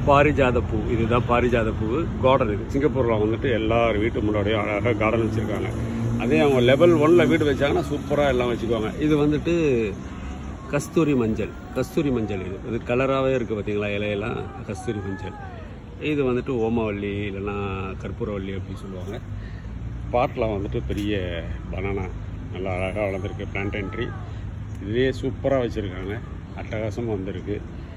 பாரிஜாத பூ இதுதான் பாரிஜாத பூ கார்டன் இது சிங்கப்பூரில் வந்துட்டு எல்லார் வீட்டு முன்னாடியும் அழகாக கார்டன் வச்சுருக்காங்க அதே அவங்க லெவல் ஒன்ல வீடு வச்சாங்கன்னா சூப்பராக எல்லாம் வச்சுக்குவாங்க இது வந்துட்டு கஸ்தூரி மஞ்சள் கஸ்தூரி மஞ்சள் இது இது கலராகவே இருக்குது பார்த்தீங்களா இலையெல்லாம் கஸ்தூரி மஞ்சள் இது வந்துட்டு ஓமவல்லி இல்லைன்னா கற்பூரவல்லி அப்படின்னு சொல்லுவாங்க பாட்டில் வந்துட்டு பெரிய பனானா நல்லா அழகாக வளர்ந்துருக்கு பிளான்டைன் ட்ரீ இதுலேயே சூப்பராக வச்சுருக்காங்க அட்டகாசமாக வந்திருக்கு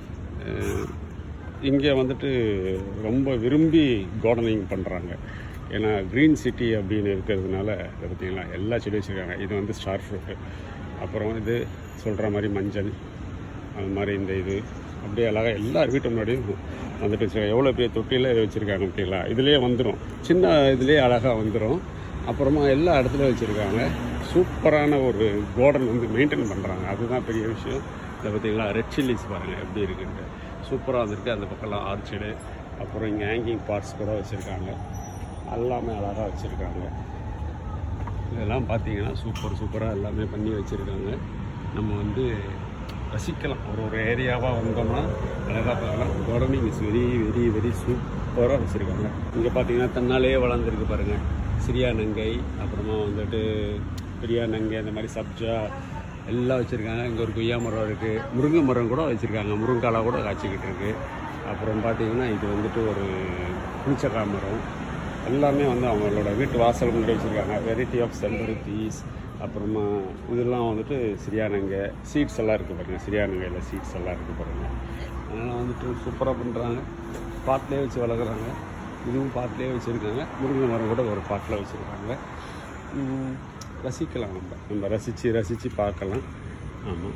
இங்கே வந்துட்டு ரொம்ப விரும்பி கார்டனிங் பண்ணுறாங்க ஏன்னா க்ரீன் சிட்டி அப்படின்னு இருக்கிறதுனால இதை பார்த்தீங்களா எல்லா செடி வச்சுருக்காங்க இது வந்து ஸ்டார் ஃப்ரூட்டு அப்புறம் இது சொல்கிற மாதிரி மஞ்சள் அது மாதிரி இந்த இது அப்படியே அழகாக எல்லார் வீட்டு முன்னாடியும் வந்துட்டு வச்சுருக்காங்க எவ்வளோ பெரிய தொட்டியில் இதை வச்சுருக்காங்க பார்த்தீங்களா இதுலேயே வந்துடும் சின்ன இதுலேயே அழகாக வந்துடும் அப்புறமா எல்லா இடத்துலையும் வச்சுருக்காங்க சூப்பரான ஒரு கார்டன் வந்து மெயின்டைன் பண்ணுறாங்க அதுதான் பெரிய விஷயம் இதை பார்த்தீங்களா ரெட் சில்லிஸ் பாருங்கள் எப்படி இருக்குன்ட்டு சூப்பராக வந்திருக்கு அந்த பக்கம்லாம் ஆர்ச்சர்டு அப்புறம் இங்கே ஹேங்கிங் பார்ட்ஸ் கூட வச்சுருக்காங்க எல்லாமே அழகாக வச்சுருக்காங்க இதெல்லாம் பார்த்தீங்கன்னா சூப்பர் சூப்பராக எல்லாமே பண்ணி வச்சுருக்காங்க நம்ம வந்து ரசிக்கலாம் ஒரு ஒரு ஏரியாவாக வந்தோம்னா அழகாக பார்க்கலாம் gardening is very very very சூப்பராக வச்சுருக்காங்க இங்கே பார்த்தீங்கன்னா தன்னாலே வளர்ந்துருக்கு பாருங்கள் சிரியா நங்கை அப்புறமா வந்துட்டு பிரியா நங்கை அந்த மாதிரி சப்ஜா எல்லாம் வச்சுருக்காங்க இங்கே ஒரு கொய்யா மரம் இருக்குது முருங்கை மரம் கூட வச்சுருக்காங்க முருங்காலா கூட காய்ச்சிக்கிட்டு இருக்குது அப்புறம் பார்த்தீங்கன்னா இது வந்துட்டு ஒரு புளிச்சக்காய் மரம் எல்லாமே வந்து அவங்களோட வீட்டு வாசல் முன்னாடி வச்சுருக்காங்க வெரைட்டி ஆஃப் செம்பருத்திஸ் அப்புறமா இதெல்லாம் வந்துட்டு சிரியானங்க சீட்ஸ் எல்லாம் இருக்குது பாருங்கள் சிரியானங்கையில் சீட்ஸ் எல்லாம் இருக்குது பாருங்கள் அதனால் வந்துட்டு சூப்பராக பண்ணுறாங்க பாட்டிலே வச்சு வளர்க்குறாங்க இதுவும் பாட்டிலே வச்சுருக்காங்க முருங்கை மரம் கூட ஒரு பாட்டில் வச்சுருக்காங்க உம், ரசிக்கலாம் நம்ம நம்ம ரசித்து ரசித்து பார்க்கலாம் ஆமாம்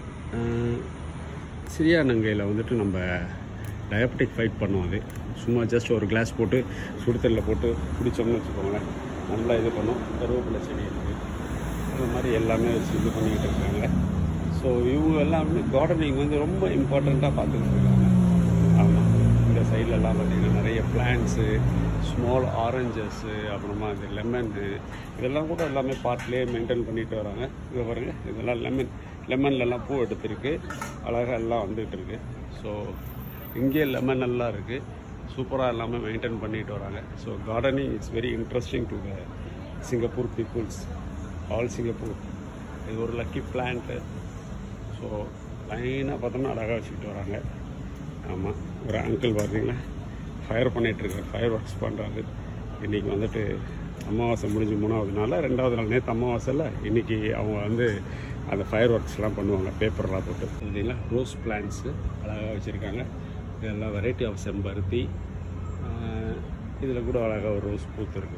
சிரியானங்கையில் வந்துட்டு நம்ம டயபெட்டிக் ஃபைட் பண்ணுவோம் அது சும்மா ஜஸ்ட் ஒரு கிளாஸ் போட்டு சுடுதண்ணில் போட்டு குடித்தோம்னு வச்சுக்கோங்களேன் நல்லா இது பண்ணும் கருவேப்பிலை செடி இருக்குது அது மாதிரி எல்லாமே வச்சு இது பண்ணிக்கிட்டு இருக்காங்க ஸோ இவங்க எல்லாமே கார்டனிங் வந்து ரொம்ப இம்பார்ட்டண்ட்டாக பார்த்துக்கிட்டு இருக்காங்க ஆமாம் இந்த சைட்லலாம் பார்த்தீங்கன்னா நிறைய பிளான்ட்ஸு ஸ்மால் ஆரஞ்சஸ்ஸு அப்புறமா இந்த லெமனு இதெல்லாம் கூட எல்லாமே பார்ட்லேயே மெயின்டைன் பண்ணிட்டு வராங்க இங்கே பாருங்க இதெல்லாம் லெமன் லெமன்லலாம் பூ எடுத்திருக்கு அழகாக எல்லாம் வந்துகிட்டு இருக்கு ஸோ இங்கே லெமன் எல்லாம் இருக்குது சூப்பராக எல்லாமே மெயின்டைன் பண்ணிட்டு வராங்க so gardening it's very interesting to the Singapore peoples all Singapore இது ஒரு லக்கி பிளான்ட்டு ஸோ லைனாக பார்த்தோம்னா அழகாக வச்சுக்கிட்டு வராங்க ஆமாம் ஒரு அங்கிள் பார்த்தீங்களா ஃபயர் பண்ணிகிட்ருக்காரு ஃபயர் ஒர்க்ஸ் பண்ணுறாரு இன்றைக்கி வந்துட்டு அமாவாசை முடிஞ்சு மூணாவது நாள் ரெண்டாவது நாள் நேற்று அமாவாசையில் இன்றைக்கி அவங்க வந்து அந்த ஃபயர் ஒர்க்ஸ்லாம் பண்ணுவாங்க பேப்பர்லாம் போட்டு பார்த்தீங்களா ரோஸ் பிளான்ட்ஸு அழகாக வச்சுருக்காங்க இதெல்லாம் வெரைட்டி ஆஃப் செம்பருத்தி இதில் கூட அழகாக ஒரு ரோஸ் பூத்து இருக்கு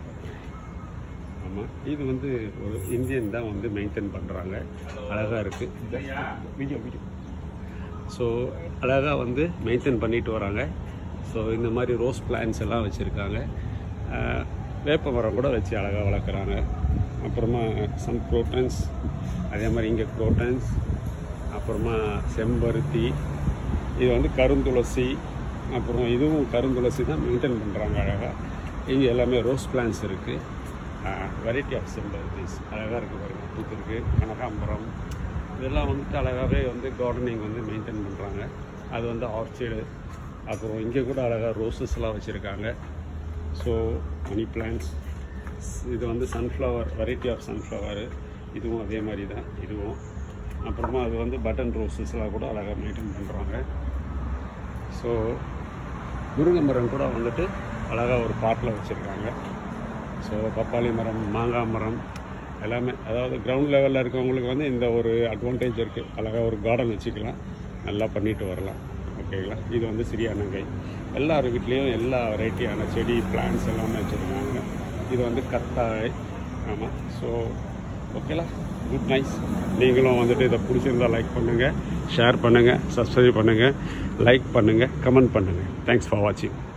ஆமாம் இது வந்து ஒரு இந்தியன் தான் வந்து மெயின்டைன் பண்ணுறாங்க அழகாக இருக்குது வீடியோ வீடியோ ஸோ அழகாக வந்து மெயின்டைன் பண்ணிட்டு வராங்க ஸோ இந்த மாதிரி ரோஸ் பிளான்ஸ் எல்லாம் வச்சுருக்காங்க வேப்ப மரம் கூட வச்சு அழகாக வளர்க்குறாங்க அப்புறமா சம் குரோட்டன்ஸ் அதே மாதிரி இங்கே குரோட்டன்ஸ் அப்புறமா செம்பருத்தி இது வந்து கருந்துளசி அப்புறம் இதுவும் கருந்துளசி தான் மெயின்டைன் பண்ணுறாங்க அழகாக இங்கே எல்லாமே ரோஸ் பிளான்ஸ் இருக்குது வெரைட்டி ஆஃப் செம்பருத்திஸ் அழகாக இருக்குது பாருங்கள் பூத்து இருக்குது கனகாம்பரம் இதெல்லாம் வந்துட்டு அழகாகவே வந்து கார்டனிங் வந்து மெயின்டைன் பண்ணுறாங்க அது வந்து ஆர்ச்சிடு அப்புறம் இங்கே கூட அழகாக ரோசஸ்லாம் வச்சுருக்காங்க ஸோ மணி பிளான்ட்ஸ் இது வந்து சன்ஃப்ளவர் வெரைட்டி ஆஃப் சன்ஃப்ளவர் இதுவும் அதே மாதிரி தான் இதுவும் அப்புறமா அது வந்து பட்டன் ரோசஸ்லாம் கூட அழகாக மெயின்டைன் பண்ணுறாங்க ஸோ முருங்கை மரம் கூட வந்துட்டு அழகாக ஒரு பாட்டில் வச்சுருக்காங்க ஸோ பப்பாளி மரம் மாங்காய் மரம் எல்லாமே அதாவது கிரவுண்ட் லெவலில் இருக்கவங்களுக்கு வந்து இந்த ஒரு அட்வான்டேஜ் இருக்குது அழகாக ஒரு கார்டன் வச்சுக்கலாம் நல்லா பண்ணிட்டு வரலாம் ஓகேங்களா இது வந்து சிறியானங்கை எல்லார் வீட்லேயும் எல்லா வெரைட்டியான செடி பிளான்ஸ் எல்லாமே வச்சுருக்காங்க இது வந்து கத்தாழை ஆமாம் ஸோ ஓகேலா குட் நைஸ் நீங்களும் வந்துட்டு இதை பிடிச்சிருந்தா லைக் பண்ணுங்கள் ஷேர் பண்ணுங்கள் சப்ஸ்கிரைப் பண்ணுங்கள் லைக் பண்ணுங்கள் கமெண்ட் பண்ணுங்கள் தேங்க்ஸ் ஃபார் வாட்சிங்